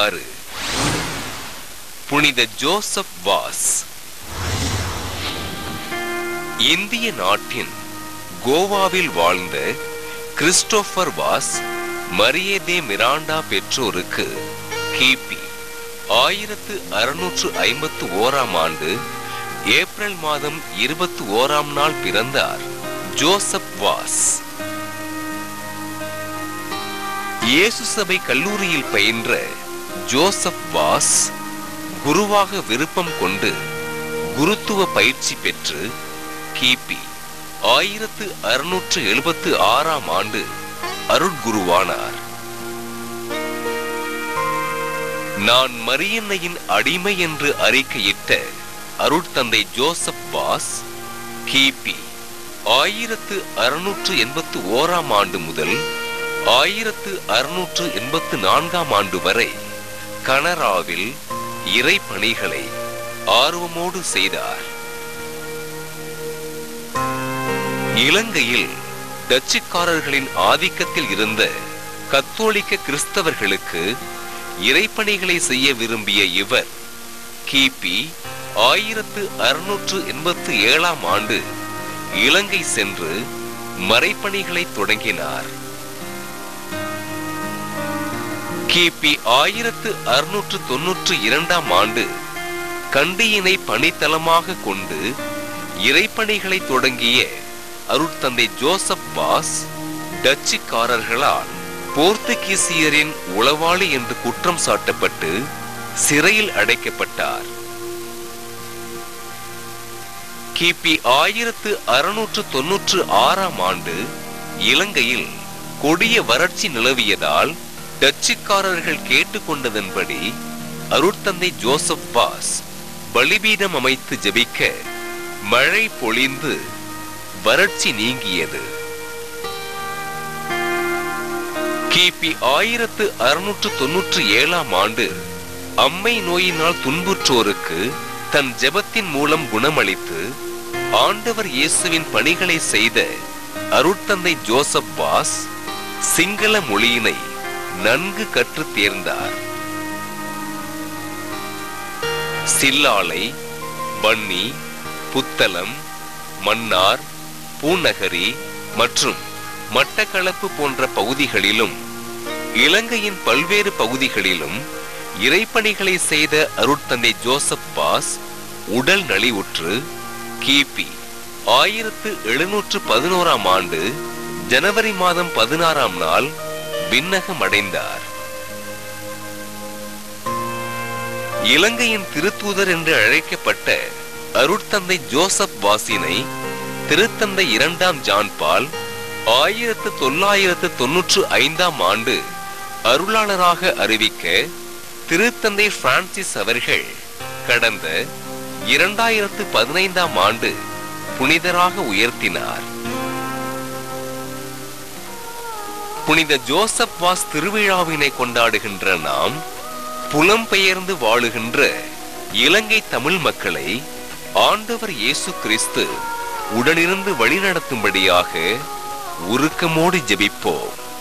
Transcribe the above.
ஆறு புனித Joseph was இந்திய நாட்டின் கோவாவில் வாழ்ந்த கிறிஸ்டோபர் வாஸ் மரியதே மிராண்டா பெற்றோருக்கு கிபி ஆயிரத்து அறுநூற்று ஐம்பத்து ஓராம் ஆண்டு ஏப்ரல் மாதம் இருபத்தி ஓராம் நாள் பிறந்தார் ஜோசப் வாஸ் இயேசு சபை கல்லூரியில் பயின்ற ஜோசப் வாஸ் குருவாக விருப்பம் கொண்டு குருத்துவ பயிற்சி பெற்று கிபி ஆயிரத்து அறுநூற்று எழுபத்து ஆறாம் ஆண்டு அருட்குருவானார் நான் மரியன்னையின் அடிமை என்று அறிக்கையிட்ட அருட்தந்தை ஜோசப் வாஸ் கிபி ஆயிரத்து அறுநூற்று எண்பத்து ஓராம் ஆண்டு முதல் ஆயிரத்து அறுநூற்று எண்பத்து நான்காம் ஆண்டு வரை கனராவில் இறை பணிகளை ஆர்வமோடு செய்தார் இலங்கையில் டச்சுக்காரர்களின் ஆதிக்கத்தில் இருந்த கத்தோலிக்க கிறிஸ்தவர்களுக்கு இறைப்பணிகளை செய்ய விரும்பிய இவர் கிபி ஆயிரத்து அறுநூற்று எண்பத்து ஏழாம் ஆண்டு இலங்கை சென்று மறைப்பணிகளை தொடங்கினார் கிபி ஆயிரத்து அறுநூற்று தொன்னூற்று இரண்டாம் ஆண்டு கண்டியினை பணித்தளமாக கொண்டு இறைப்பணிகளை தொடங்கிய அருட்தந்தை ஜோசப் வாஸ் டச்சுக்காரர்களால் போர்த்துகீசியரின் உளவாளி என்று குற்றம் சாட்டப்பட்டு சிறையில் அடைக்கப்பட்டார் கிபி ஆயிரத்து அறுநூற்று தொன்னூற்று ஆறாம் ஆண்டு இலங்கையில் கொடிய வறட்சி நிலவியதால் டச்சுக்காரர்கள் கேட்டுக்கொண்டதன்படி அருட்தந்தை ஜோசப் வாஸ் பலிபீடம் அமைத்து ஜெபிக்க மழை பொழிந்து வறட்சி நீங்கியது கிபி ஆயிரத்து அறுநூற்று தொன்னூற்று ஏழாம் ஆண்டு அம்மை நோயினால் துன்புற்றோருக்கு தன் ஜெபத்தின் மூலம் குணமளித்து ஆண்டவர் இயேசுவின் பணிகளை செய்த அருட்தந்தை ஜோசப் வாஸ் சிங்கள மொழியினை நன்கு கற்றுத் தேர்ந்தார் சில்லாலை வன்னி புத்தளம் மன்னார் பூநகரி மற்றும் மட்டக்களப்பு போன்ற பகுதிகளிலும் இலங்கையின் பல்வேறு பகுதிகளிலும் இறைப்பணிகளை செய்த அருட்தந்தை ஜோசப் பாஸ் உடல் நலிவுற்று கிபி ஆயிரத்து எழுநூற்று பதினோராம் ஆண்டு ஜனவரி மாதம் பதினாறாம் நாள் விண்ணகம் அடைந்தார் இலங்கையின் திருத்தூதர் என்று அழைக்கப்பட்ட அருட்தந்தை ஜோசப் வாசினை திருத்தந்தை இரண்டாம் ஜான் பால் ஆயிரத்து தொள்ளாயிரத்து தொன்னூற்று ஐந்தாம் ஆண்டு அருளாளராக அறிவிக்க திருத்தந்தை பிரான்சிஸ் அவர்கள் கடந்த இரண்டாயிரத்து பதினைந்தாம் ஆண்டு புனிதராக உயர்த்தினார் புனித ஜோசப் வாஸ் திருவிழாவினை கொண்டாடுகின்ற நாம் புலம்பெயர்ந்து வாழுகின்ற இலங்கை தமிழ் மக்களை ஆண்டவர் இயேசு கிறிஸ்து உடனிருந்து வழிநடத்தும்படியாக உருக்கமோடு ஜெபிப்போம்